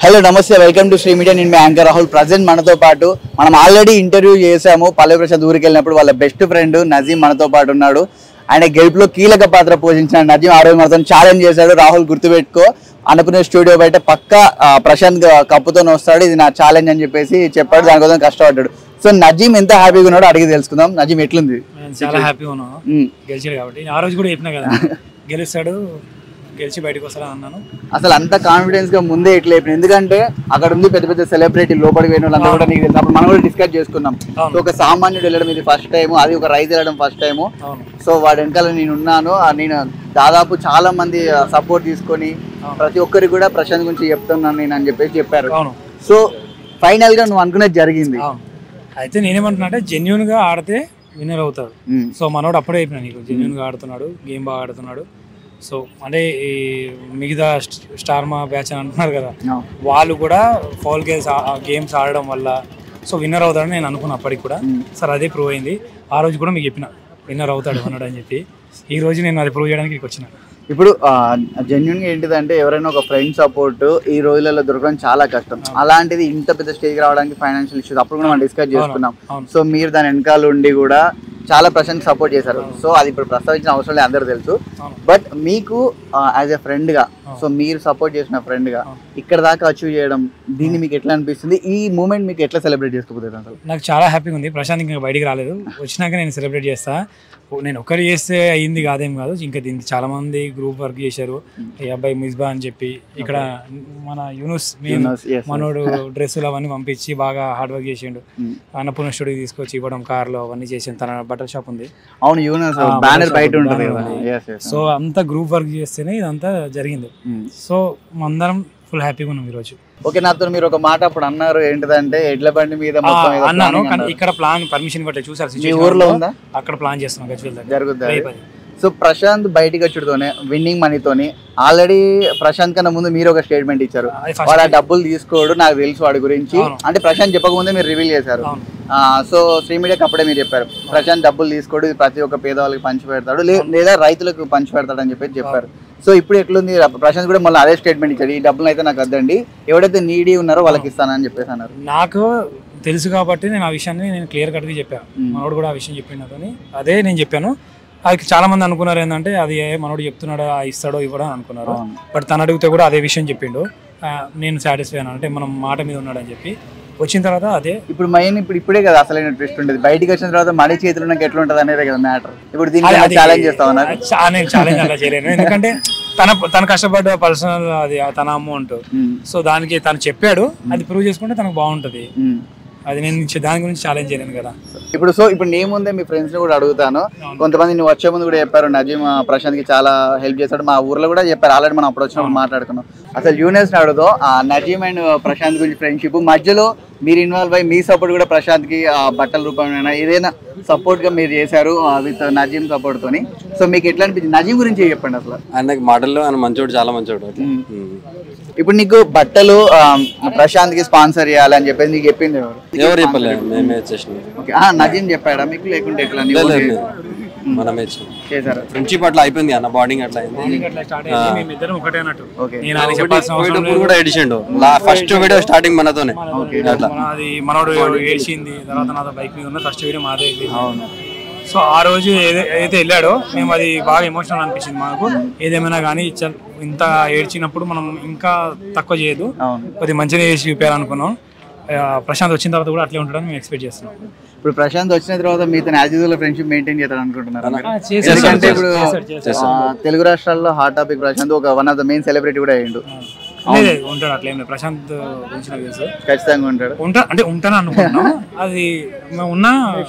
Hello నమస్తే welcome to Shri media నేను మీ anchor Rahul present మనతో పాటు మనం ఆల్రెడీ ఇంటర్వ్యూ చేసాము పల్లె ప్రసాద్ ఊరికి వెళ్ళినప్పుడు వాళ్ళ బెస్ట్ ఫ్రెండ్ నజీం మనతో పాటు ఉన్నాడు ఆయన గెలుపులో కీలక పాత్ర పోషించిన నజీం ఆ రోజు మనతో ఛాలెంజ్ చేశాడు రాహుల్ గుర్తుపెట్టుకో అన్నపూర్ణ స్టూడియో బయట పక్క ప్రశాంత్ గ- కప్పుతో వస్తాడు ఇది నా ఛాలెంజ్ అని చెప్పేసి చెప్పాడు దానికోసం కష్టపడ్డాడు సో నజీం ఎంత హ్యాపీగా ఉన్నాడో అడిగి తెలుసుకుందాం నజీం ఎట్లుంది నేను చాలా హ్యాపీగా ఉన్నాను ఉమ్. గెలిచాడు కాబట్టి ఆ రోజు కూడా చెప్పినా కదా గెలుస్తాడు గెలిచి బయటకు వస్తాడు అన్నాను అసలు అంత కాన్ఫిడెన్స్ గా ముందే ఎట్లా అయిపోయింది ఎందుకంటే అక్కడ ఉంది పెద్ద పెద్ద సెలబ్రిటీ లోపలికి పోయిన వాళ్ళంతా కూడా నీకు తెలుసు అప్పుడు మనం కూడా డిస్కస్ చేసుకున్నాం అవును. సో ఒక సామాన్యుడు వెళ్ళడం ఇది ఫస్ట్ టైం అది ఒక రైతు వెళ్ళడం ఫస్ట్ టైం అవును సో వాడి వెనకాల నేను ఉన్నాను ఆ నేను దాదాపు చాలా మంది సపోర్ట్ తీసుకొని అవును. ప్రతి ఒక్కరికి కూడా ప్రశాంత్ గురించి చెప్తున్నాను నేను అని చెప్పేసి చెప్పారు అవును సో ఫైనల్ గా నువ్వు అనుకున్నది జరిగింది అవును అయితే నేనేమంటున్నా అంటే జెన్యున్ గా ఆడితే విన్నర్ అవుతాడు ఉమ్. సో మనోడు అప్పుడే అయిపోయినా నీకు జెన్యున్ గా ఆడుతున్నాడు గేమ్ బాగా ఆడుతున్నాడు సో అంటే ఈ మిగతా స్ట్- స్టార్ మా బ్యాచ్ అని అంటున్నారు కదా అవును. వాళ్ళు కూడా ఫౌల్ గేమ్స్ గేమ్స్ ఆడడం వల్ల సో విన్నర్ అవుతాడని నేను అనుకున్నా అప్పటికి కూడా ఉమ్. సార్ అదే ప్రూవ్ అయింది ఆ రోజు కూడా మీకు చెప్పిన విన్నర్ అవుతాడు అన్నాడు అని చెప్పి ఈ రోజు నేను అది ప్రూవ్ చేయడానికి ఇక్కడికి వచ్చిన ఇప్పుడు జెన్యున్ గా ఏంటిదంటే ఎవరైనా ఒక ఫ్రెండ్ సపోర్ట్ ఈ రోజులలో దొరకడం చాలా కష్టం అలాంటిది ఇంత పెద్ద స్టేజ్ రావడానికి ఫైనాన్షియల్ ఇష్యూస్ అప్పుడు కూడా మనం డిస్కస్ చేసుకున్నాం అవును. సో మీరు దాని వెనకాల ఉండి కూడా చాలా ప్రశాంత్ సపోర్ట్ చేశారు సో అది ఇప్పుడు ప్రస్తావించిన అవసరం లేదు అందరూ తెలుసు అవును. బట్ మీకు యాజ్ ఎ ఫ్రెండ్ గా సో మీరు సపోర్ట్ చేసిన ఫ్రెండ్ గా ఇక్కడ దాకా అచీవ్ చేయడం దీన్ని మీకు ఎట్లా అనిపిస్తుంది ఈ మూమెంట్ మీకు ఎట్లా సెలబ్రేట్ చేసుకోబోతుంది అసలు నాకు చాలా హ్యాపీగా ఉంది ప్రశాంత్ ఇంకా బయటికి రాలేదు వచ్చినాక నేను సెలబ్రేట్ చేస్తా ఓ, నేను ఒక్కరు చేస్తే అయ్యింది కాదేం కాదు ఇంకా దీనికి చాలా మంది గ్రూప్ వర్క్ చేశారు ఈ అబ్బాయి మిస్బా అని చెప్పి ఇక్కడ మన Yunus main Yunus, yes, yes. మనోడు డ్రెస్సులు అవన్నీ పంపించి బాగా హార్డ్ వర్క్ చేసిండు Mm. అన్నపూర్ణ స్టూడియో తీసుకొచ్చి ఇవ్వడం కార్లో అవన్నీ చేసిండు తన బట్టల షాప్ ఉంది అవును యూనస్ ఆ, బ్యానర్ banner బయట shop, ఉంటుంది banner కదా ఉంది. ఎస్ ఎస్ సో అంతా గ్రూప్ వర్క్ చేస్తేనే ఇదంతా జరిగింది సో అందరం ఫుల్ హ్యాపీగా ఉన్నాం ఈరోజు ఓకే నాతో మీరు ఒక మాట అప్పుడు అన్నారు ఏంటిదంటే ఎడ్ల బండి మీద మొత్తం ఏదో అన్నాను planning కానీ అన్నారు. ఇక్కడ ప్లాన్ పర్మిషన్ ఇవ్వట్లేదు చూసారు మీ situation ఊర్లో లో ఉందా అక్కడ ప్లాన్ చేస్తున్నాం గజ్వేల్ దగ్గర జరుగుద్ది అది? రేపు అది. సో ప్రశాంత్ బయటికి వచ్చుడుతోనే విన్నింగ్ మనీతోని ఆల్రెడీ ప్రశాంత్ కన్నా ముందు మీరు ఒక స్టేట్మెంట్ ఇచ్చారు అది first వాడు ఆ డబ్బులు తీసుకోడు నాకు తెలుసు వాడి గురించి అవును. అంటే ప్రశాంత్ చెప్పకముందే మీరు రివీల్ చేశారు అవును ఆ, సో శ్రీ మీడియాకి అప్పుడే మీరు చెప్పారు ప్రశాంత్ డబ్బులు తీసుకోడు ఇది ప్రతి ఒక్క పేదవాళ్ళకి పంచి పెడతాడు లే- లేదా రైతులకు పంచి పెడతాడు అని చెప్పి చెప్పారు సో ఇప్పుడు ఎట్లుంది ప్రశాంత్ కూడా మళ్ళీ అదే స్టేట్మెంట్ ఇచ్చాడు ఈ డబ్బులు అయితే నాకు వద్దండి ఎవడైతే నీడీ ఉన్నారో వాళ్ళకి ఇస్తానని చెప్పేసి అన్నారు నాకు తెలుసు కాబట్టి నేను ఆ విషయాన్ని నేను క్లియర్ కట్గా చెప్పాను మ్మ్. మనోడు కూడా ఆ విషయం చెప్పిండు నాతోని అదే నేను చెప్పాను అది చాలా మంది అనుకున్నారు ఏంటంటే అది ఏ మనోడు చెప్తున్నాడో ఆ ఇస్తాడో ఇవ్వడో అని అనుకున్నారు అవును. బట్ తను అడిగితే కూడా అదే విషయం చెప్పిండు ఆ, నేను సాటిస్ఫై అయ్యాను అంటే మనం మాట మీద ఉన్నాడని చెప్పి వచ్చిన తర్వాత అదే ఇప్పుడు మెయిన్ ఇప్పుడు ఇప్పుడే కదా అసలైన ట్విస్ట్ ఉండేది బయటికి వచ్చిన తర్వాత మడి చేతులు ఉన్నాక ఎట్లా ఉంటుంది అనేది కదా మ్యాటర్ ఇప్పుడు అది- దీన్ని అది- ఛాలెంజ్ చేస్తామన్నారు అది చా- నేను ఛాలెంజ్ అలా చేయలేను ఎందుకంటే తన తన కష్టపడ్డ పర్సనల్ అది ఆ తన అమౌంట్ సో దానికి తను చెప్పాడు అది ప్రూవ్ చేసుకుంటే తనకు బాగుంటది అది నేను చే- దాని గురించి ఛాలెంజ్ చేయలేను కదా ఇప్పుడు సో ఇప్పుడు నీ ముందే మీ ఫ్రెండ్స్ ని కూడా అడుగుతాను కొంతమంది నువ్వు వచ్చే ముందు కూడా చెప్పారు నజీమ్ ప్రశాంత్ కి చాలా హెల్ప్ చేశాడు మా ఊర్లో కూడా చెప్పారు ఆల్రెడీ మనం అప్పుడు వచ్చినప్పుడు మాట్లాడుకున్నాం అసలు జూనియర్స్ ని అడుగుదాం ఆ నజీమ్ అండ్ ప్రశాంత్ గురించి ఫ్రెండ్షిప్ మధ్యలో మీరు ఇన్వాల్వ్ అయ్యి మీ సపోర్ట్ కూడా ప్రశాంత్ కి ఆ బట్టల రూపంలో ఏదైనా సపోర్ట్ గా మీరు చేశారు విత్ నజీమ్ సపోర్ట్ తోని సో మీకు ఎట్లా అనిపించింది నజీమ్ గురించి చెప్పండి అసలు ఆయనకి మాటల్లో ఆయన మంచోడు చాలా మంచోడు అట్లా. మ్మ్. మ్మ్. ఇప్పుడు నీకు బట్టలు ఆ, ప్రశాంత్ కి స్పాన్సర్ చేయాలని చెప్పేసి నీకు చెప్పింది ఎవరు ఎవరు చెప్పలేదు మేమే చేసినాం ఓకే ఆ, నజీమ్ చెప్పాడా మీకు లేకుంటే ఎట్లా నీ లేదు, ఓకే లేదు. మనమే ఇచ్చినాం చేశారు ఫ్రెండ్షిప్ అట్లా అయిపోయింది అన్న బాండింగ్ అట్లా అయింది అట్లా స్టార్ట్ అయింది మేము ఇద్దరం ఒకటే అన్నట్టు ఓకే నేను అది చెప్పాల్సిన అవసరం పోయేటప్పుడు లేదు కూడా ఎడిచిండు ఫస్ట్ వీడియో స్టార్టింగ్ మనతోనే అట్లా మన- అది మనోడు ఏడ్చింది తర్వాత నాతో బైక్ మీద ఉన్న ఫస్ట్ వీడియో మాదే వెళ్ళింది. అవును సో ఆ రోజు ఏదై- ఏదైతే వెళ్ళాడో మేము అది బాగా ఎమోషనల్ అనిపించింది మాకు ఏదేమైనా కానీ చల్- ఇంత ఏడ్చినప్పుడు మనం ఇంకా తక్కువ చేయదు అవును కొద్దిగా మంచిగా చేసి చూపించాలనుకున్నాం ఆ, ప్రశాంత్ వచ్చిన తర్వాత కూడా అట్లే ఉంటాడని మేము ఎక్స్పెక్ట్ చేస్తున్నాం ఇప్పుడు ప్రశాంత్ వచ్చిన తర్వాత మీతో యాజిజుల ఫ్రెండ్షిప్ మెయింటైన్ చేయాలని అనుకుంటున్నారు చేశాడు, ఎందుకంటే ఇప్పుడు చేశాడు, చేశాడు. ఆ, తెలుగు రాష్ట్రాల్లో హాట్ టాపిక్ ప్రశాంత్ ఒక one of the main celebrity కూడా అయ్యిండు లేదు, ఉంటాడు అట్లా ఏం లేదు ప్రశాంత్ గురించి నాకు తెలుసు ఖచ్చితంగా ఉంటాడు ఉంటా అంటే ఉంటాను అనుకుంటున్నాం అది మేము ఉన్నా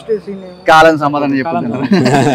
కాలం సమాధానం చెప్పుకుంటున్నారు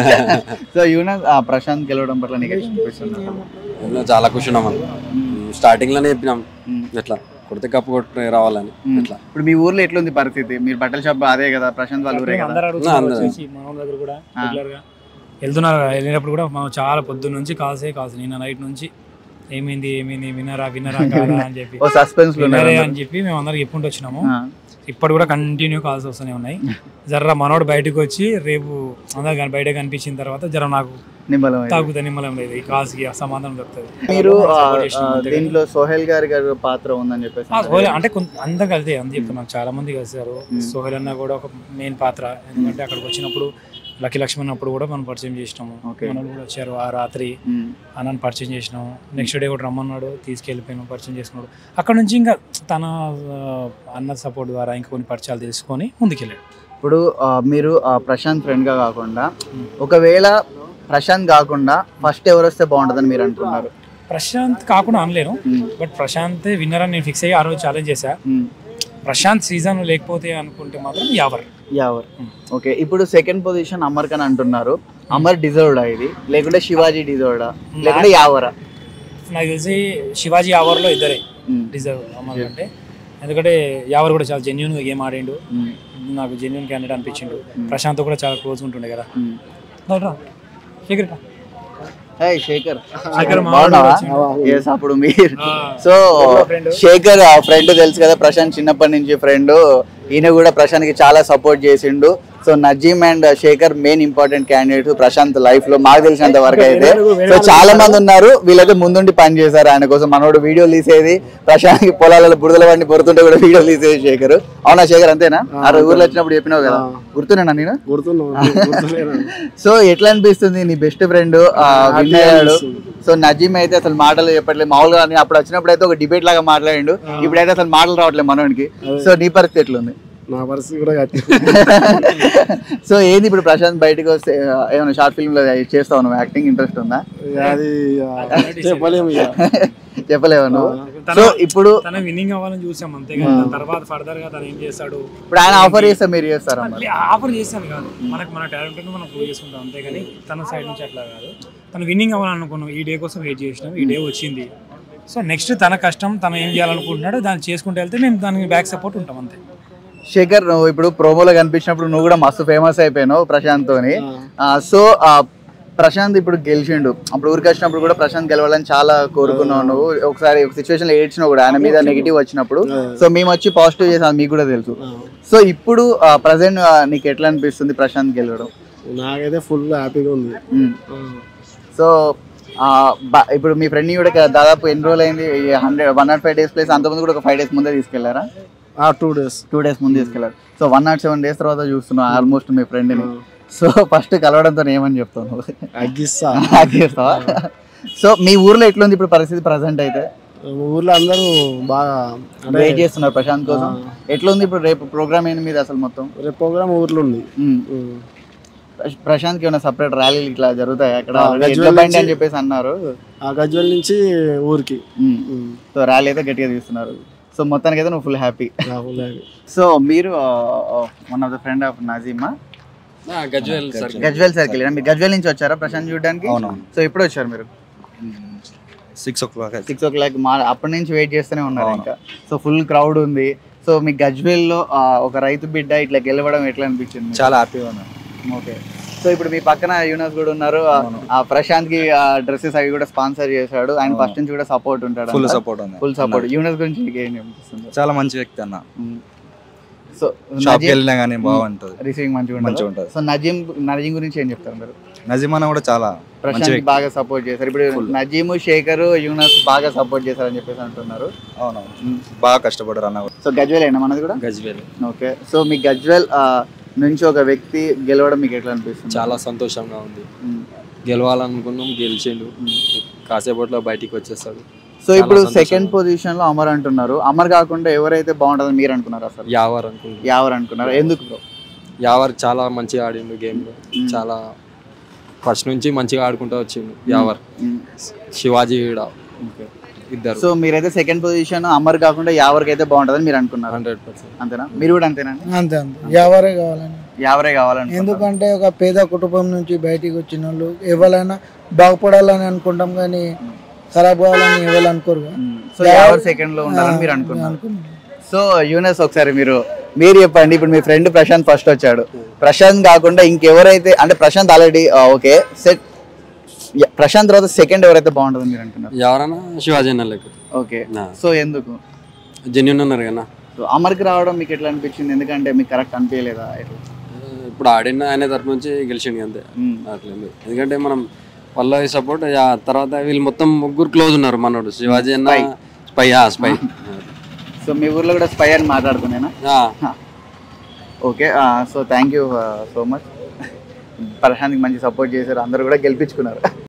సో యూనస్ ఆ ప్రశాంత్ గెలవడం పట్ల నీకు ఎట్లా అనిపిస్తుంది ఎన్నో చాలా ఖుషి ఉన్నాం మనం స్టార్టింగ్ లోనే చెప్పినాం ఎట్లా కొడితే కప్పు కొట్టి రావాలని ఎట్లా ఇప్పుడు మీ ఊర్లో ఎట్లుంది పరిస్థితి మీరు బట్టల షాప్ అదే కదా ప్రశాంత్ వాళ్ళ ఊరే కదా అందరు అడుగుతున్నారు వచ్చేసి మన వాళ్ళ దగ్గర కూడా రెగ్యులర్ గా వెళ్తున్నారు వెళ్ళినప్పుడు కూడా మనం చాలా పొద్దున్న నుంచి కాల్సే కాల్సి నిన్న నైట్ నుంచి ఏమైంది ఏమైంది వినరా వినరా కాదా అని చెప్పి ఓ సస్పెన్స్ లో ఉన్నారు వినరే అని చెప్పి మేము అందరికి చెప్పుకుంటూ వచ్చినాము ఆ. ఇప్పటి కూడా కంటిన్యూ కాల్స్ వస్తూనే ఉన్నాయి జర్ర మనోడు బయటకు వచ్చి రేపు అందరు కానీ బయట కనిపించిన తర్వాత జర నాకు నిమ్మలం అయితే. తాగుతా నిమ్మలం లేదు ఈ కాల్స్కి సమాధానం దొరుకుతుంది మీరు ఆ, Support చేసినాం ఆ, అంతే కానీ. దీంట్లో సోహెల్ గారి గారి పాత్ర ఉందని చెప్పేసి ఆ, సోహెల్ అంటే కొంత అందరు కలిసి అంత చెప్తున్నాం చాలా మంది కలిసారు సోహెల్ అన్న కూడా ఒక మెయిన్ పాత్ర ఎందుకంటే అక్కడికి వచ్చినప్పుడు లక్కీ లక్ష్మణ్ అప్పుడు కూడా మనం పరిచయం చేసినాము Okay. మనోళ్ళు కూడా వచ్చారు ఆ రాత్రి ఉమ్. అన్నని పరిచయం చేసినాము నెక్స్ట్ డే కూడా రమ్మన్నాడు తీసుకెళ్ళిపోయినాం పరిచయం చేసుకున్నాడు అక్కడ నుంచి ఇంకా తన ఆ, అన్న సపోర్ట్ ద్వారా ఇంకా కొన్ని పరిచయాలు తెలుసుకొని ముందుకెళ్ళాడు ఇప్పుడు ఆ, మీరు ఆ, ప్రశాంత్ ఫ్రెండ్ గా కాకుండా ఒకవేళ ప్రశాంత్ కాకుండా ఫస్ట్ ఎవరు వస్తే బాగుంటుందని మీరు అనుకున్నారు ప్రశాంత్ కాకుండా అనలేను ఉమ్. బట్ ప్రశాంత్ విన్నర్ అని నేను ఫిక్స్ అయ్యి ఆ రోజు ఛాలెంజ్ చేశా ఉమ్. ప్రశాంత్ సీజన్ లేకపోతే అనుకుంటే మాత్రం యావర్ యావర్ ఓకే ఇప్పుడు సెకండ్ పొజిషన్ అమర్ ఖాన్ అంటున్నారు అమర్ డిజర్వ్డా ఇది లేకుంటే శివాజీ డిజర్వ్డా లేకుంటే యావరా నాకు తెలిసి శివాజీ యావర్లో ఇద్దరే ఉమ్. డిజర్వ్ అమర్ అంటే ఎందుకంటే యావర్ కూడా చాలా జెన్యున్గా గేమ్ ఆడిండు ఉమ్. నాకు జెన్యున్ క్యాండిడేట్ అనిపించిండు ప్రశాంత్ కూడా చాలా క్లోజ్ ఉంటుండే కదా ఉమ్. రా, శేఖర్ రా. హాయ్ శేఖర్ శేఖర్ మా బాగున్నావా వాడు ఎస్ అప్పుడు మీరు ఆ, సో friend. శేఖర్ ఫ్రెండ్ తెలుసు కదా ప్రశాంత్ చిన్నప్పటి నుంచి ఫ్రెండ్ ఈయన కూడా ప్రశాంత్ కి చాలా సపోర్ట్ చేసిండు so Nazeem and Shekhar main important candidate Prashanth life లో మాకు తెలిసినంత వరకు అయితే సో చాలా మంది ఉన్నారు వీళ్ళైతే ముందుండి పని చేశారు ఆయన కోసం మనోడు వీడియో తీసేది ప్రశాంత్ కి పొలాలలో బురదల వాడిని పొరుతుంటే కూడా వీడియో తీసేది శేఖర్ అవునా శేఖర్ అంతేనా ఆ రోజు ఊర్లో వచ్చినప్పుడు చెప్పినావు కదా గుర్తున్నా నేను సో ఎట్లా అనిపిస్తుంది నీ బెస్ట్ ఫ్రెండ్ విన్ అయ్యాడు సో నజీమ్ అయితే అసలు మాటలు చెప్పట్లేదు మామూలుగా అని అప్పుడు వచ్చినప్పుడు అయితే ఒక డిబేట్ లాగా మాట్లాడిండు ఇప్పుడైతే అసలు మాటలు రావట్లేదు మనోడికి సో నీ పరిస్థితి ఎట్లుంది నా పరిస్థితి కూడా గట్టి సో ఏంది ఇప్పుడు ప్రశాంత్ బయటకు వస్తే ఆ, ఏమైనా షార్ట్ ఫిల్మ్ లో చేస్తావు నువ్వు యాక్టింగ్ ఇంట్రెస్ట్ ఉందా అది ఇక చెప్పలేము ఇక చెప్పలేవు నువ్వు తన- సో ఇప్పుడు తన విన్నింగ్ అవ్వాలని చూసాం అంతే కానీ దాని తర్వాత ఫర్దర్ గా తను ఏం చేస్తాడు ఇప్పుడు ఆయన ఆఫర్ చేస్తే మీరు చేస్తారా మరి ఆఫర్ చేశాను కాదు మనకు మన టాలెంట్ మనం ప్రూవ్ చేసుకుంటాం అంతే కానీ తన సైడ్ నుంచి అట్లా కాదు తను విన్నింగ్ అవ్వాలనుకున్నాం ఈ డే కోసం వెయిట్ చేసినాం ఈ డే వచ్చింది సో నెక్స్ట్ తన కష్టం తను ఏం చేయాలనుకుంటున్నాడో దాన్ని చేసుకుంటూ వెళ్తే మేము దానికి బ్యాక్ సపోర్ట్ ఉంటాం అంతే శేఖర్ నువ్వు ఇప్పుడు ప్రోమోలో కనిపించినప్పుడు నువ్వు కూడా మస్తు ఫేమస్ అయిపోయినావు ప్రశాంత్ తోని సో ప్రశాంత్ ఇప్పుడు గెలిచిండు అప్పుడు ఊరికి వచ్చినప్పుడు కూడా ప్రశాంత్ గెలవాలని చాలా కోరుకున్నావు నువ్వు ఒకసారి ఒక సిచ్యువేషన్ లో ఏడ్చినావు కూడా ఆయన మీద నెగిటివ్ వచ్చినప్పుడు సో మేము వచ్చి పాజిటివ్ చేసాం మీకు కూడా తెలుసు సో ఇప్పుడు ప్రజెంట్ నీకు ఎట్లా అనిపిస్తుంది ప్రశాంత్ గెలవడం నాకైతే ఫుల్ హ్యాపీగా ఉంది ఉమ్. సో ఆ, బ- ఇప్పుడు మీ ఫ్రెండ్ కూడా క- దాదాపు ఎన్ని రోజులు అయింది hundred one nought five days place అంతకుముందు కూడా ఒక ఫైవ్ డేస్ ముందే తీసుకెళ్లారా ఆ టూ డేస్ టూ డేస్ ముందు తీసుకెళ్లారు so one nought seven days తర్వాత చూస్తున్నావు ఆల్మోస్ట్ మీ ఫ్రెండ్ని సో ఫస్ట్ కలవడంతో ఏమని చెప్తావు నువ్వు అగ్గిస్తా ఆగేస్తావా సో మీ ఊర్లో ఎట్లుంది ఇప్పుడు పరిస్థితి ప్రజెంట్ అయితే ఊర్లో అందరూ బాగా అంటే వెయిట్ చేస్తున్నారు ప్రశాంత్ కోసం ఎట్లుంది ఇప్పుడు రేపు ప్రోగ్రామ్ ఏంటి మీద అసలు మొత్తం రేపు ప్రోగ్రామ్ ఊర్లో ఉంది ఉమ్. ఉమ్. ప్రశ్- ప్రశాంత్కి ఏమైనా సపరేట్ ర్యాలీలు ఇట్లా జరుగుతాయి అక్కడ ఆ, already గజ్వేల్ ఎడ్ల బండి అని నుంచి- చెప్పేసి అన్నారు ఆ గజ్వల్ నుంచి ఊరికి ఉమ్. ఉమ్. సో ర్యాలీ అయితే గట్టిగా తీస్తున్నారు సో మొత్తానికి అయితే నువ్వు ఫుల్ హ్యాపీ ఆ, full happy. సో మీరు one of the friend of నజీమా గజ్వేల్ సార్ గజ్వేల్ సర్కిల్ మీరు గజ్వేల్ నుంచి వచ్చారా ప్రశాంత్ చూడడానికి సో ఎప్పుడు వచ్చారు మీరు six o'clock six o'clock మా అప్పటి నుంచి వెయిట్ చేస్తూనే ఉన్నారు ఇంకా సో ఫుల్ క్రౌడ్ ఉంది సో మీ గజ్వేల్లో ఆ, ఒక రైతు బిడ్డ ఇట్లా గెలవడం ఎట్లా అనిపించింది మీకు? చాలా హ్యాపీగా ఉన్నాను ఓకే సో ఇప్పుడు మీ పక్కన యూనస్ కూడా ఉన్నారు ఆ- ఆ ప్రశాంత్ కి డ్రెస్సెస్ అవి కూడా స్పాన్సర్ చేశాడు ఆయన ఫస్ట్ నుంచి కూడా సపోర్ట్ ఉంటాడు ఫుల్ సపోర్ట్ ఉంది ఫుల్ సపోర్ట్ యూనస్ గురించి నీకు ఏం అనిపిస్తుంది చాలా మంచి వ్యక్తి అన్న సో షాప్కి వెళ్ళినా కానీ బాగుంటుంది రిసీవింగ్ మంచిగా మంచిగా ఉంటుంది ఉంటుంది సో నజీమ్ నజీమ్ గురించి ఏం చెప్తారు మీరు నజీమ్ అన్న కూడా చాలా మంచి ప్రశాంత్ వ్యక్తి బాగా సపోర్ట్ చేశారు ఇప్పుడు నజీమ్ శేఖర్ యూనస్ బాగా సపోర్ట్ చేశారని చెప్పేసి అంటున్నారు అవునవును బాగా కష్టపడ్డారు అన్న కూడా సో గజ్వేల్ అయినా మనది కూడా గజ్వేల్ ఓకే సో మీ గజ్వేల్ ఆ, నుంచి ఒక వ్యక్తి గెలవడం మీకు ఎట్లా అనిపిస్తుంది చాలా సంతోషంగా ఉంది మ్మ్. గెలవాలనుకున్నాం గెలిచిండు కాసేపట్లో బయటికి వచ్చేస్తాడు సో ఇప్పుడు సంతోషంగా సెకండ్ పొజిషన్ లో అమర్ అంటున్నారు అమర్ కాకుండా ఎవరైతే బాగుంటుందని మీరు అనుకున్నారు అసలు యావర్ అనుకుంటున్నాం యావర్ అనుకున్నారు ఎందుకు bro? యావర్ చాలా మంచిగా ఆడిండు గేమ్లో చాలా ఫస్ట్ నుంచి మంచిగా ఆడుకుంటూ వచ్చిండు యావర్ మ్మ్. శివాజీ కూడా ఇద్దరు సో మీరైతే సెకండ్ పొజిషన్ అమర్ కాకుండా యావర్కి అయితే బాగుంటుందని మీరు అనుకున్నారు హండ్రెడ్ పర్సెంట్ అంతేనా మీరు కూడా అంతేనా అంతే అంతే ఎవరే కావాలని యావరే కావాలని ఎందుకంటే ఒక పేద కుటుంబం నుంచి బయటికి వచ్చిన వాళ్ళు ఎవరైనా బాగుపడాలని అనుకుంటాం కానీ ఖరాబ్ కావాలని ఎవరు అనుకోరు కదా. సో యావర్ సెకండ్ లో ఉండాలని మీరు అనుకున్నారు అనుకున్నాం సో యూనస్ ఒకసారి మీరు మీరు చెప్పండి ఇప్పుడు మీ ఫ్రెండ్ ప్రశాంత్ ఫస్ట్ వచ్చాడు ప్రశాంత్ కాకుండా ఇంకెవరైతే అంటే Prashanth already okay set Prashanth తర్వాత సెకండ్ ఎవరైతే బాగుంటుంది మీరు అంటున్నారు ఎవరన్నా శివాజీ అన్న లెక్క ఓకే నా. సో ఎందుకు జెన్యున్ ఉన్నారు కదా సో అమర్కి రావడం మీకు ఎట్లా అనిపించింది ఎందుకంటే మీకు కరెక్ట్ అనిపించలేదా ఎట్లా ఇప్పుడు ఆడిన ఆయన తరపు నుంచి గెలిచిండు అంతే మ్మ్. అట్లేదు ఎందుకంటే మనం పల్లవి సపోర్ట్ తర్వాత వీళ్ళు మొత్తం ముగ్గురు క్లోజ్ ఉన్నారు మనోడు శివాజీ అన్న స్పై స్పై సో మీ ఊర్లో కూడా స్పై అని మాట్లాడుతున్నానా okay so thank you so much ప్రశాంత్కి మంచి సపోర్ట్ చేశారు అందరూ కూడా గెలిపించుకున్నారు